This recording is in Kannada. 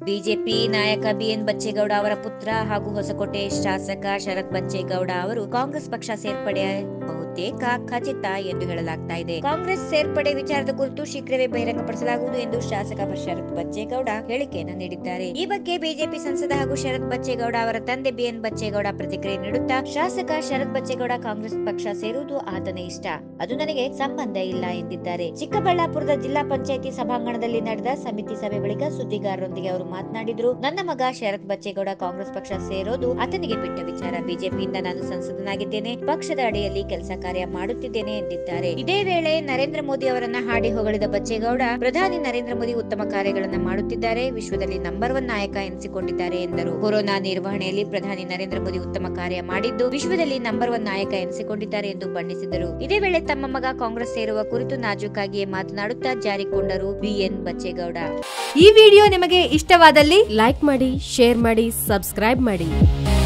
ಬಿಜೆಪಿ ನಾಯಕ ಬಿಎನ್ ಬಚ್ಚೇಗೌಡ ಅವರ ಪುತ್ರ ಹಾಗೂ ಹೊಸಕೋಟೆ ಶಾಸಕ ಶರತ್ ಬಚ್ಚೇಗೌಡ ಅವರು ಕಾಂಗ್ರೆಸ್ ಪಕ್ಷ ಸೇರ್ಪಡೆ ಬಹುತೇಕ ಖಚಿತ ಎಂದು ಹೇಳಲಾಗ್ತಾ ಇದೆ ಕಾಂಗ್ರೆಸ್ ಸೇರ್ಪಡೆ ವಿಚಾರದ ಕುರಿತು ಶೀಘ್ರವೇ ಬಹಿರಂಗಪಡಿಸಲಾಗುವುದು ಎಂದು ಶಾಸಕ ಶರತ್ ಬಚ್ಚೇಗೌಡ ಹೇಳಿಕೆಯನ್ನು ನೀಡಿದ್ದಾರೆ ಈ ಬಗ್ಗೆ ಬಿಜೆಪಿ ಸಂಸದ ಹಾಗೂ ಶರತ್ ಬಚ್ಚೇಗೌಡ ಅವರ ತಂದೆ ಬಿಎನ್ ಬಚ್ಚೇಗೌಡ ಪ್ರತಿಕ್ರಿಯೆ ನೀಡುತ್ತಾ ಶಾಸಕ ಶರತ್ ಬಚ್ಚೇಗೌಡ ಕಾಂಗ್ರೆಸ್ ಪಕ್ಷ ಸೇರುವುದು ಆತನ ಇಷ್ಟ ಅದು ನನಗೆ ಸಂಬಂಧ ಇಲ್ಲ ಎಂದಿದ್ದಾರೆ ಚಿಕ್ಕಬಳ್ಳಾಪುರದ ಜಿಲ್ಲಾ ಪಂಚಾಯಿತಿ ಸಭಾಂಗಣದಲ್ಲಿ ನಡೆದ ಸಮಿತಿ ಸಭೆ ಬಳಿಕ ಸುದ್ದಿಗಾರರೊಂದಿಗೆ ಅವರು ಮಾತನಾಡಿದ್ರು ನನ್ನ ಮಗ ಶರತ್ ಬಚ್ಚೇಗೌಡ ಕಾಂಗ್ರೆಸ್ ಪಕ್ಷ ಸೇರೋದು ಆತನಿಗೆ ಬಿಟ್ಟ ವಿಚಾರ ಬಿಜೆಪಿಯಿಂದ ನಾನು ಸಂಸದನಾಗಿದ್ದೇನೆ ಪಕ್ಷದ ಅಡಿಯಲ್ಲಿ ಕೆಲಸ ಕಾರ್ಯ ಮಾಡುತ್ತಿದ್ದೇನೆ ಎಂದಿದ್ದಾರೆ ಇದೇ ವೇಳೆ ನರೇಂದ್ರ ಮೋದಿ ಅವರನ್ನ ಹಾಡಿ ಹೊಗಳಿದ ಬಚ್ಚೇಗೌಡ ಪ್ರಧಾನಿ ನರೇಂದ್ರ ಮೋದಿ ಉತ್ತಮ ಕಾರ್ಯಗಳನ್ನ ಮಾಡುತ್ತಿದ್ದಾರೆ ವಿಶ್ವದಲ್ಲಿ ನಂಬರ್ ಒನ್ ನಾಯಕ ಎನಿಸಿಕೊಂಡಿದ್ದಾರೆ ಎಂದರು ಕೊರೋನಾ ನಿರ್ವಹಣೆಯಲ್ಲಿ ಪ್ರಧಾನಿ ನರೇಂದ್ರ ಮೋದಿ ಉತ್ತಮ ಕಾರ್ಯ ಮಾಡಿದ್ದು ವಿಶ್ವದಲ್ಲಿ ನಂಬರ್ ಒನ್ ನಾಯಕ ಎನಿಸಿಕೊಂಡಿದ್ದಾರೆ ಎಂದು ಬಣ್ಣಿಸಿದರು ಇದೇ ವೇಳೆ ತಮ್ಮ ಮಗ ಕಾಂಗ್ರೆಸ್ ಸೇರುವ ಕುರಿತು ನಾಜೂಕಾಗಿಯೇ ಮಾತನಾಡುತ್ತಾ ಜಾರಿಕೊಂಡರು ಬಿಎನ್ ಬಚ್ಚೇಗೌಡ ಈ ವಿಡಿಯೋ ನಿಮಗೆ ಇಷ್ಟವಾದಲ್ಲಿ ಲೈಕ್ ಮಾಡಿ ಶೇರ್ ಮಾಡಿ ಸಬ್ಸ್ಕ್ರೈಬ್ ಮಾಡಿ